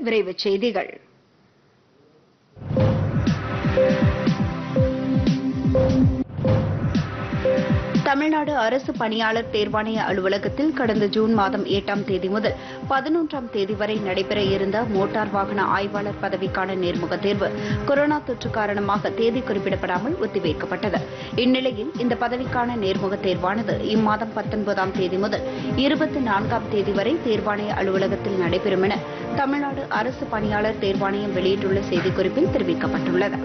விரைவுச் செய்திகள் தமிழ்நாடு அரசு பணியாளர் தேர்வாணைய அலுவலகத்தில் கடந்த ஜூன் மாதம் எட்டாம் தேதி முதல் பதினொன்றாம் தேதி வரை நடைபெற இருந்த மோட்டார் வாகன ஆய்வாளர் பதவிக்கான நேர்முகத் தேர்வு கொரோனா தொற்று காரணமாக தேதி குறிப்பிடப்படாமல் ஒத்திவைக்கப்பட்டது இந்நிலையில் இந்த பதவிக்கான நேர்முகத் தேர்வானது இம்மாதம் பத்தொன்பதாம் தேதி முதல் இருபத்தி நான்காம் தேதி வரை தேர்வாணைய அலுவலகத்தில் நடைபெறும் என தமிழ்நாடு அரசு பணியாளர் தேர்வாணையம் வெளியிட்டுள்ள செய்திக்குறிப்பில் தெரிவிக்கப்பட்டுள்ளது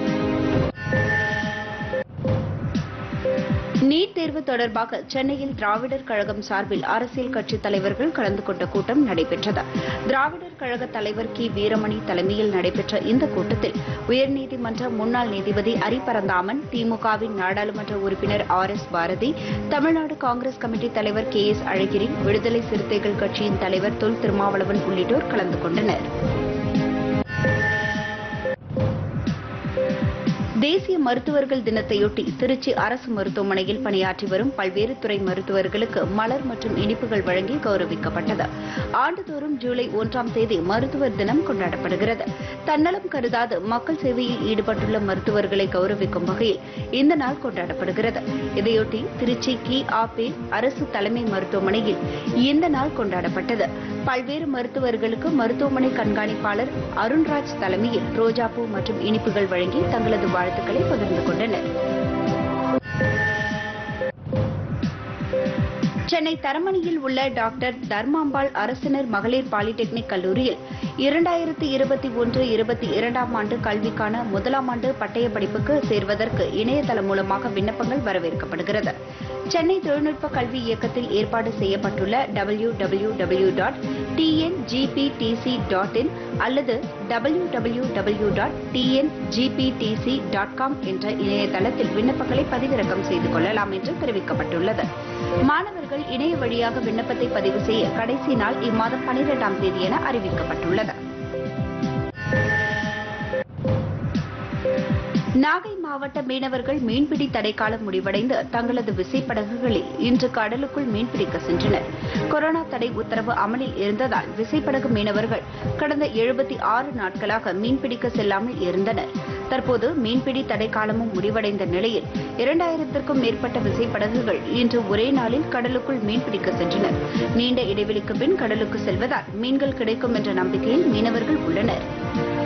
நீட் தேர்வு தொடர்பாக சென்னையில் திராவிடர் கழகம் சார்பில் அரசியல் கட்சித் தலைவர்கள் கலந்து கொண்ட கூட்டம் நடைபெற்றது திராவிடர் கழக தலைவர் கி வீரமணி தலைமையில் நடைபெற்ற இந்த கூட்டத்தில் உயர்நீதிமன்ற முன்னாள் நீதிபதி அரிபரந்தாமன் திமுகவின் நாடாளுமன்ற உறுப்பினர் R S Bharathi Tamil Nadu Congress committee தலைவர் கே எஸ் அழகிரி விடுதலை சிறுத்தைகள் கட்சியின் தலைவர் தொல் திருமாவளவன் உள்ளிட்டோர் கலந்து கொண்டனர் தேசிய மருத்துவர்கள் தினத்தையொட்டி திருச்சி அரசு மருத்துவமனையில் பணியாற்றி வரும் பல்வேறு துறை மருத்துவர்களுக்கு மலர் மற்றும் இனிப்புகள் வழங்கி கௌரவிக்கப்பட்டது ஆண்டுதோறும் ஜூலை ஒன்றாம் தேதி மருத்துவர் தினம் கொண்டாடப்படுகிறது தன்னலம் கருதாது மக்கள் சேவையில் ஈடுபட்டுள்ள மருத்துவர்களை கௌரவிக்கும் வகையில் இந்த நாள் கொண்டாடப்படுகிறது இதையொட்டி திருச்சி கி ஆபே அரசு தலைமை மருத்துவமனையில் இந்த நாள் கொண்டாடப்பட்டது பல்வேறு மருத்துவர்களுக்கு மருத்துவமனை கண்காணிப்பாளர் அருண்ராஜ் தலைமையில் ரோஜாப்பூ மற்றும் இனிப்புகள் வழங்கி தங்களது வாழ்த்துக்களை பகிர்ந்து கொண்டனர் சென்னை தரமணியில் உள்ள டாக்டர் தர்மாம்பாள் அரசினர் மகளிர் பாலிடெக்னிக் கல்லூரியில் இரண்டாயிரத்தி இருபத்தி ஒன்று இருபத்தி இரண்டாம் ஆண்டு கல்விக்கான முதலாம் ஆண்டு பட்டய படிப்புக்கு சேர்வதற்கு இணையதளம் மூலமாக விண்ணப்பங்கள் வரவேற்கப்படுகிறது சென்னை தொழில்நுட்ப கல்வி இயக்கத்தில் ஏற்பாடு செய்யப்பட்டுள்ள W W W dot TNGPTC dot in அல்லது W W W dot TNGPTC dot com என்ற இணையதளத்தில் விண்ணப்பங்களை பதிவிறக்கம் செய்து கொள்ளலாம் என்று தெரிவிக்கப்பட்டுள்ளது மாணவர்கள் இணைய வழியாக விண்ணப்பத்தை பதிவு செய்ய கடைசி நாள் இம்மாதம் பனிரெண்டாம் தேதி என அறிவிக்கப்பட்டுள்ளது நாகை மாவட்ட மீனவர்கள் மீன்பிடி தடைக்காலம் முடிவடைந்து தங்களது விசைப்படகுகளில் இன்று கடலுக்குள் மீன்பிடிக்க சென்றனர் கொரோனா தடை உத்தரவு அமலில் இருந்ததால் விசைப்படகு மீனவர்கள் கடந்த எழுபத்தி ஆறு நாட்களாக மீன்பிடிக்க செல்லாமல் இருந்தனர் தற்போது மீன்பிடி தடைக்காலமும் முடிவடைந்த நிலையில் இரண்டாயிரத்திற்கும் மேற்பட்ட விசைப்படகுகள் இன்று ஒரே நாளில் கடலுக்குள் மீன்பிடிக்க சென்றனர் நீண்ட இடைவெளிக்கு பின் கடலுக்கு செல்வதால் மீன்கள் கிடைக்கும் என்ற நம்பிக்கையில் மீனவர்கள் உள்ளனர்